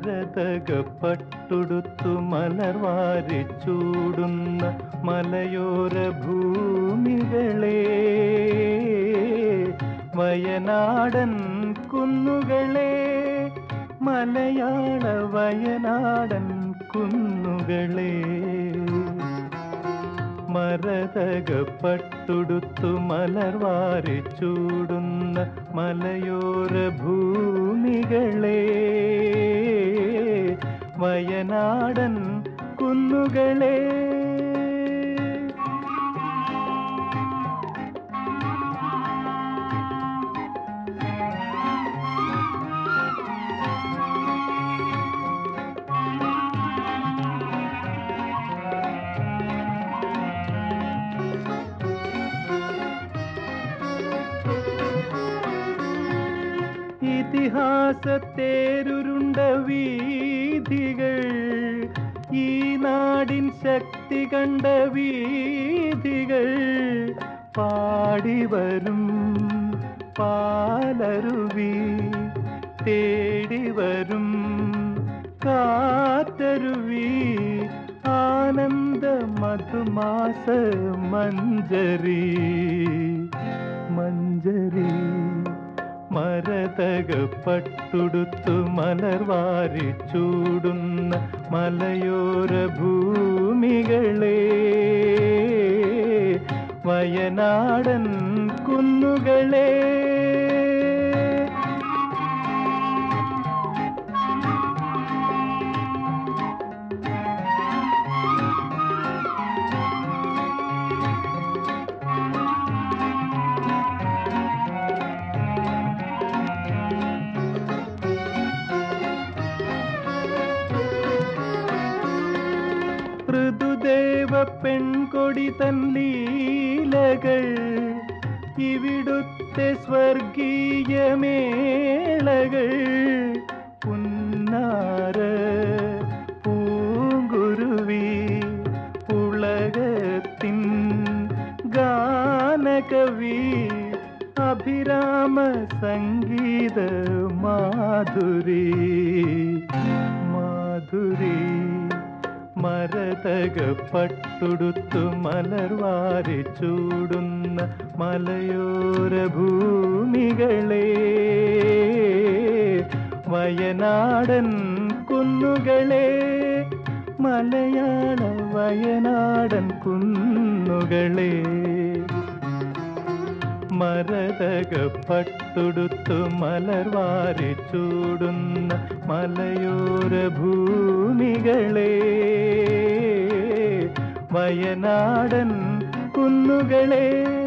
മരതകപ്പട്ടുടുത്തു മലർവാരി ചൂടുന്ന മലയോര ഭൂമികളെ വയനാടൻ കുന്നുകളെ മലയാള വയനാടൻ കുന്നുകളെ മരതകപ്പട്ടുടുത്തു മലർവാരി ചൂടുന്ന മലയോര ഭൂമികളെ വയനാടൻ കുന്നുകളെ ഇതിഹാസത്തേരുരുണ്ട വീഥികൾ ഈ നാടിൻ ശക്തി കണ്ട വീഥികൾ പാടിവരും പാലരുവി തേടിവരും കാറ്റരുവി ആനന്ദ മധുമാസ മഞ്ജരി മഞ്ജരി മരതകപ്പട്ടുടുത്തു മലർവാരി ചൂടുന്ന മലയോര ഭൂമികളെ വയനാടൻ കുന്നുകളെ ഋതുദേവ പെൺകൊടി തൻ ലീലകൾ ഇവിടുത്തെ സ്വർഗീയ മേളകൾ പുന്നാര പൂങ്കുരുവി പുളകത്തിൻ ഗാനകവി അഭിരാമ സംഗീത മാധുരി മാധുരി മരതകപ്പട്ടുടുത്തു മലർവാരി ചൂടുന്ന മലയോര ഭൂമികളെ വയനാടൻ കുന്നുകളെ മലയാള വയനാടൻ കുന്നുകളെ മരതകപ്പട്ടുടുത്തു മലർവാരി ചൂടുന്ന മലയോര ഭൂമികളെ വയനാടൻ കുന്നുകളെ